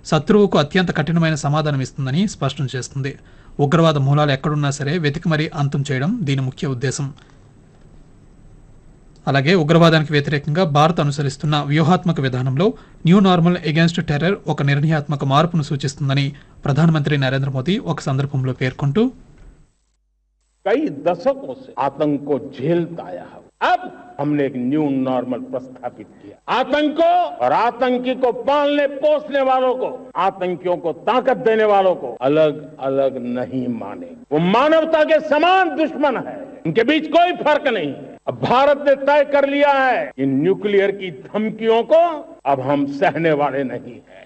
శత్రువుకు అత్యంత కఠినమైన సమాధానం ఇస్తుందని స్పష్టం చేస్తుంది ఉగ్రవాద మూలాలు ఎక్కడున్నా సరే వెతికి మరీ అంతం చేయడం దీని ముఖ్య ఉద్దేశం అలాగే ఉగ్రవాదానికి వ్యతిరేకంగా భారత్ అనుసరిస్తున్న వ్యూహాత్మక విధానంలో న్యూ నార్మల్ ఎగెన్స్ట్ టెర్రర్ ఒక నిర్ణయాత్మక మార్పును సూచిస్తుందని ప్రధానమంత్రి నరేంద్ర మోదీ ఒక సందర్భంలో పేర్కొంటూ कई दशकों से आतंक को झेलता आया है अब हमने एक न्यू नॉर्मल प्रस्थापित किया आतंक को और आतंकी को पालने पोसने वालों को आतंकियों को ताकत देने वालों को अलग अलग नहीं माने वो मानवता के समान दुश्मन है उनके बीच कोई फर्क नहीं अब भारत ने तय कर लिया है कि न्यूक्लियर की धमकियों को अब हम सहने वाले नहीं हैं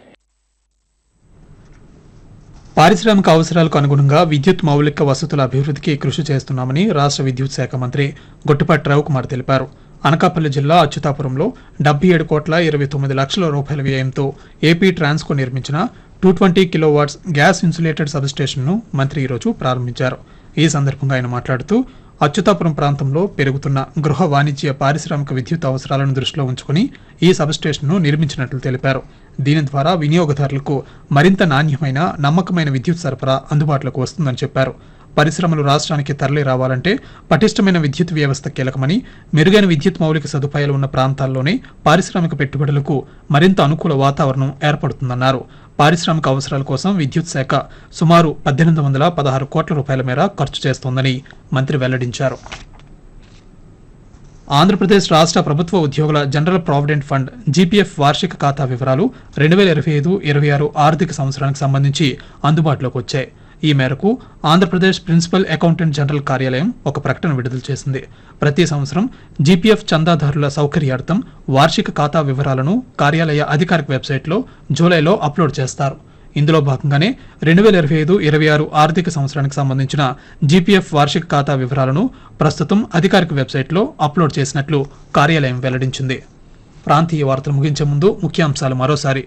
పారిశ్రామిక అవసరాలకు అనుగుణంగా విద్యుత్ మౌలిక వసతుల అభివృద్ధికి కృషి చేస్తున్నామని రాష్ట్ర విద్యుత్ శాఖ మంత్రి గొట్టిపాటి రవికుమార్ తెలిపారు అనకాపల్లి జిల్లా అచ్యుతాపురంలో డెబ్బై ఏడు కోట్ల ఇరవై తొమ్మిది లక్షల రూపాయల వ్యయంతో ఏపీ ట్రాన్స్కో నిర్మించిన two twenty kilowatts gas insulated సబ్స్టేషన్ను మంత్రి ఈరోజు ప్రారంభించారు ఈ సందర్భంగా ఆయన మాట్లాడుతూ అచ్యుతాపురం ప్రాంతంలో పెరుగుతున్న గృహ వాణిజ్య పారిశ్రామిక విద్యుత్ అవసరాలను దృష్టిలో ఉంచుకుని ఈ సబ్స్టేషన్ను నిర్మించినట్లు తెలిపారు దీని ద్వారా వినియోగదారులకు మరింత నాణ్యమైన నమ్మకమైన విద్యుత్ సరఫరా అందుబాటులోకి వస్తుందని చెప్పారు పరిశ్రమలు రాష్ట్రానికి తరలి రావాలంటే పటిష్టమైన విద్యుత్ వ్యవస్థ కీలకమని మెరుగైన విద్యుత్ మౌలిక సదుపాయాలు ఉన్న ప్రాంతాల్లోనే పారిశ్రామిక పెట్టుబడులకు మరింత అనుకూల వాతావరణం ఏర్పడుతుందన్నారు పారిశ్రామిక అవసరాల కోసం విద్యుత్ శాఖ సుమారు పద్దెనిమిది వందల పదహారు కోట్ల రూపాయల మేర ఖర్చు చేస్తోందని మంత్రి వెల్లడించారు ఆంధ్రప్రదేశ్ రాష్ట్ర ప్రభుత్వ ఉద్యోగుల జనరల్ ప్రావిడెంట్ ఫండ్ జీపీఎఫ్ వార్షిక ఖాతా వివరాలు రెండు వేల ఇరవై ఐదు ఇరవై ఆరు ఆర్థిక సంవత్సరానికి సంబంధించి అందుబాటులోకి వచ్చాయి ఈ మేరకు ఆంధ్రప్రదేశ్ ప్రిన్సిపల్ అకౌంటెంట్ జనరల్ కార్యాలయం ఒక ప్రకటన విడుదల చేసింది ప్రతి సంవత్సరం జీపీఎఫ్ చందాదారుల సౌకర్యార్థం వార్షిక ఖాతా వివరాలను కార్యాలయ అధికారిక వెబ్సైట్లో జూలైలో అప్లోడ్ చేస్తారు ఇందులో భాగంగానే రెండు వేల ఇరవై ఐదు ఇరవై ఆరు ఆర్థిక సంవత్సరానికి సంబంధించిన జీపీఎఫ్ వార్షిక ఖాతా వివరాలను ప్రస్తుతం అధికారిక వెబ్సైట్లో అప్లోడ్ చేసినట్లు కార్యాలయం వెల్లడించింది ప్రాంతీయ వార్తలు ముగించే ముందు ముఖ్యాంశాలు మరోసారి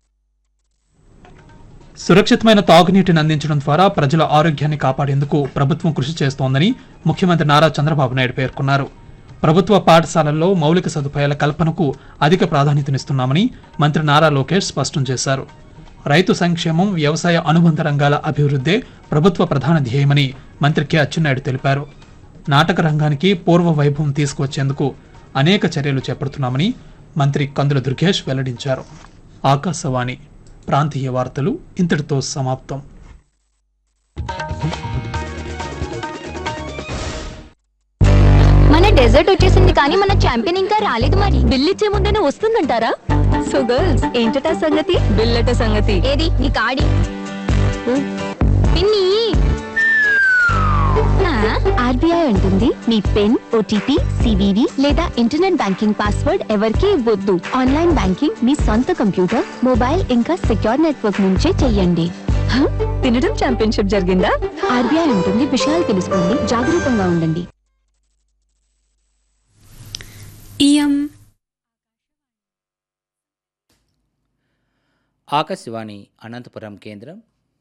సురక్షితమైన తాగునీటిని అందించడం ద్వారా ప్రజల ఆరోగ్యాన్ని కాపాడేందుకు ప్రభుత్వం కృషి చేస్తోందని ముఖ్యమంత్రి నారా చంద్రబాబు నాయుడు పేర్కొన్నారు ప్రభుత్వ పాఠశాలల్లో మౌలిక సదుపాయాల కల్పనకు అధిక ప్రాధాన్యతనిస్తున్నామని మంత్రి నారా లోకేష్ స్పష్టం చేశారు రైతు సంక్షేమం వ్యవసాయ అనుబంధ రంగాల అభివృద్ధే ప్రభుత్వ ప్రధాన ధ్యేయమని మంత్రి కె అచ్చెన్నాయుడు తెలిపారు నాటక రంగానికి పూర్వ వైభవం తీసుకువచ్చేందుకు అనేక చర్యలు చేపడుతున్నామని మంత్రి కందుల దుర్గేష్ వెల్లడించారు ఆకాశవాణి ప్రాంతీయ వార్తలు ఇంతటితో సమాప్తం మన డెజర్ట్ వచ్చేసింది కానీ మన ఛాంపియన్ ఇంకా రాలేదు మరి బిల్ ఇచ్చే ముందేనే వస్తుందంటారా సో గర్ల్స్ ఏంటట సంగతి బిల్లట సంగతి ఏది నీ కాడి పిన్ని ఆర్బీఐ అంటుంది మీ పిన్ ఓటీపీ సివివి లేదా ఇంటర్నెట్ బ్యాంకింగ్ పాస్వర్డ్ ఎవరికీ ఇవ్వద్దు ఆన్లైన్ బ్యాంకింగ్ మీ సొంత కంప్యూటర్ మొబైల్ ఇంకా సెక్యూర్ నెట్వర్క్ నుంచే చెయ్యండి హ? తినడం ఛాంపియన్షిప్ జరిగిందా ఆర్బీఐ ఉంటుంది విషయాలు తెలుసుకోండి జాగరూకంగా ఉండండి ఇయం ఆకాశవాణి అనంతపురం కేంద్రం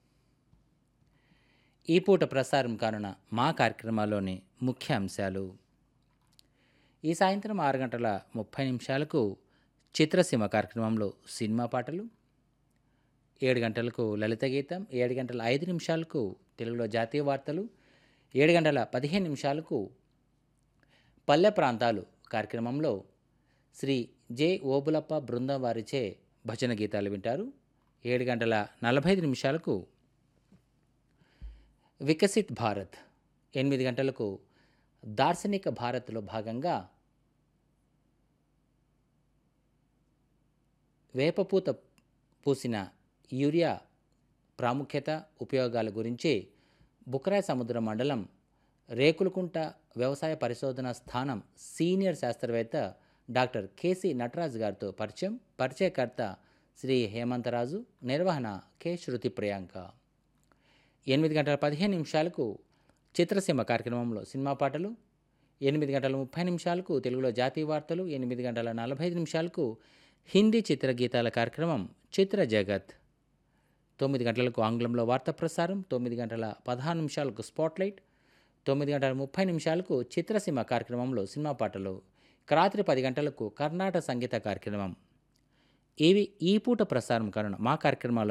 ఈ పూట ప్రసారం కానున్న మా కార్యక్రమాల్లోని ముఖ్య అంశాలు ఈ సాయంత్రం ఆరు గంటల ముప్పై నిమిషాలకు చిత్రసీమ కార్యక్రమంలో సినిమా పాటలు ఏడు గంటలకు లలిత గీతం ఏడు గంటల ఐదు నిమిషాలకు తెలుగులో జాతీయ వార్తలు ఏడు గంటల పదిహేను నిమిషాలకు పల్లె ప్రాంతాలు కార్యక్రమంలో శ్రీ జె ఓబులప్ప బృందం వారిచే భజన గీతాలు వింటారు ఏడు గంటల నలభై ఐదు నిమిషాలకు వికసిత్ భారత్ ఎనిమిది గంటలకు దార్శనిక భారత్లో భాగంగా వేపపూత పూసిన యూరియా ప్రాముఖ్యత ఉపయోగాల గురించి బుకరాయ సముద్ర మండలం రేకులకుంట వ్యవసాయ పరిశోధన స్థానం సీనియర్ శాస్త్రవేత్త డాక్టర్ కేసి నటరాజు గారితో పరిచయం పరిచయకర్త శ్రీ హేమంతరాజు నిర్వహణ కె శృతి ప్రియాంక ఎనిమిది గంటల పదిహేను నిమిషాలకు చిత్రసీమ కార్యక్రమంలో సినిమా పాటలు ఎనిమిది గంటల ముప్పై నిమిషాలకు తెలుగులో జాతీయ వార్తలు ఎనిమిది గంటల నలభై ఐదు నిమిషాలకు హిందీ చిత్రగీతాల కార్యక్రమం చిత్ర జగత్ తొమ్మిది గంటలకు ఆంగ్లంలో వార్తా ప్రసారం తొమ్మిది గంటల పదహారు నిమిషాలకు స్పాట్లైట్ తొమ్మిది గంటల ముప్పై నిమిషాలకు చిత్రసీమ కార్యక్రమంలో సినిమా పాటలు ఇక రాత్రి పది గంటలకు కర్ణాటక సంగీత కార్యక్రమం ఇవి ఈ పూట ప్రసారం కానున్న మా కార్యక్రమాలు